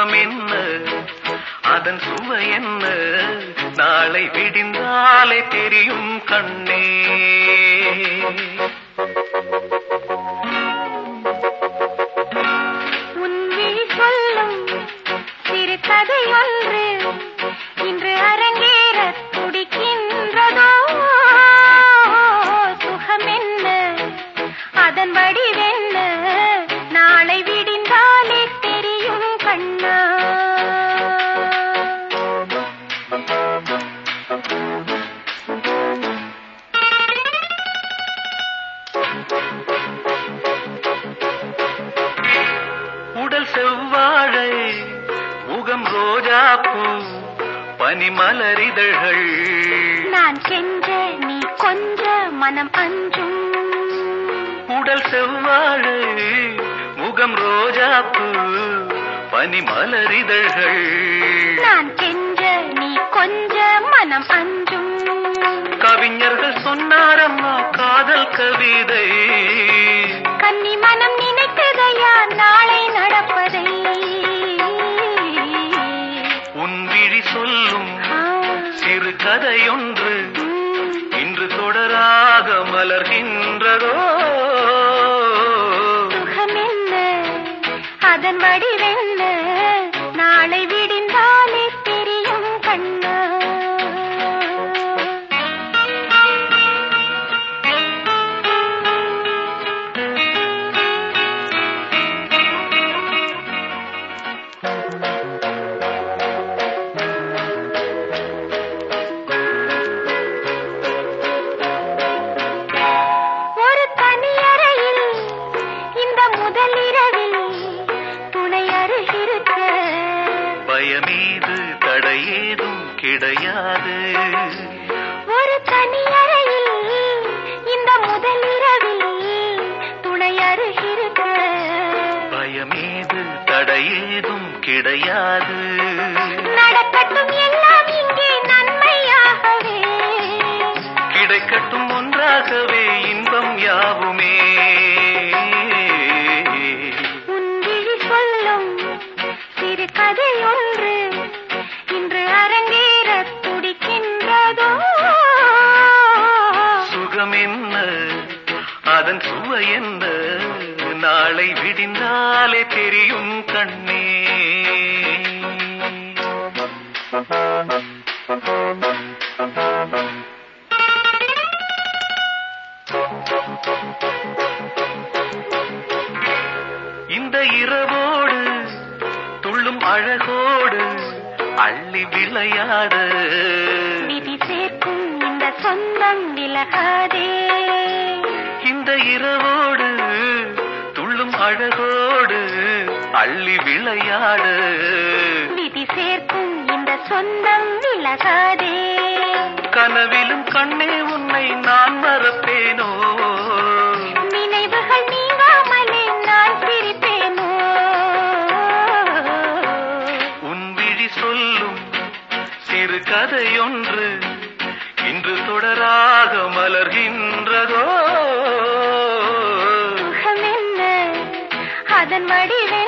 சுகம் என்ன அதன் சுவை என்ன நாளை விடிந்தாலே தெரியும் கண்ணே உன்விழி சொல்லும் சிறு கதை ஒன்று இன்று அரங்கேற துடிக்கின்றதோ சுகம் என்ன அதன் வடிவென்ன நாளை விடிந்தாலே தெரியும் கண்ணா உடல் செவ்வாழை முகம் ரோஜாப்பூ பனிமலரிதழ்கள் நான் சென்ற நீ கொஞ்ச மனம் அஞ்சும் உடல் செவ்வாழை முகம் ரோஜாப்பூ பனிமலரிதழ்கள் நான் சென்ற நீ கொஞ்ச மனம் அஞ்சும் கவிஞர்கள் சொன்னாரம்மா காதல் கவிதை கன்னி மனம் நினைத்ததையா நாளை நடப்பதை உன் விழி சொல்லும் ஆ, சிறு கதையொன்று ம், இன்று தொடராக மலர்கின்றதோ சுகமென்ன அதன் வடிவென்ன நாளை விடிந்தாலே தெரியும் கண்ணா ஒரு தனியறையில் இந்த முதல் இரவில் துணை அருகிருக்க பயமீது தடையேதும் கிடையாது ஒரு தனியறையில் இந்த முதல் இரவில் துணை அருகிருக்க பயமீது தடையேதும் கிடையாது நடக்கட்டும் எல்லாம் இங்கே நன்மையாகவே கிடைக்கட்டும் ஒன்றாகவே இன்பம் யாவுமே உன் விழி சொல்லும் சிறு கதை ஒன்று இன்று அரங்கேற துடிக்கின்றதோ சுகம் என்ன அதன் சுவை என்ன நாளை விடிந்தாலே தெரியும் கண்ணே இந்த இரவோடு துள்ளும் அழகோடு அள்ளி விளையாடு விதி சேர்க்கும் இந்த சொந்தம் விலகாதே இந்த இரவோடு துள்ளும் அழகோடு அள்ளி விளையாடு விதி சேர்க்கும் இந்த சொந்தம் விலகாதே கனவிலும் கண்ணே உன்னை நான் மறப்பேனோ நினைவுகள் நீங்காமலே நான் சிரிப்பேனோ உன் விழி சொல்லும் சிறு கதையொன்று இன்று தொடராக மலர்கின்றதோ சுகமென்ன அதன் வடிவே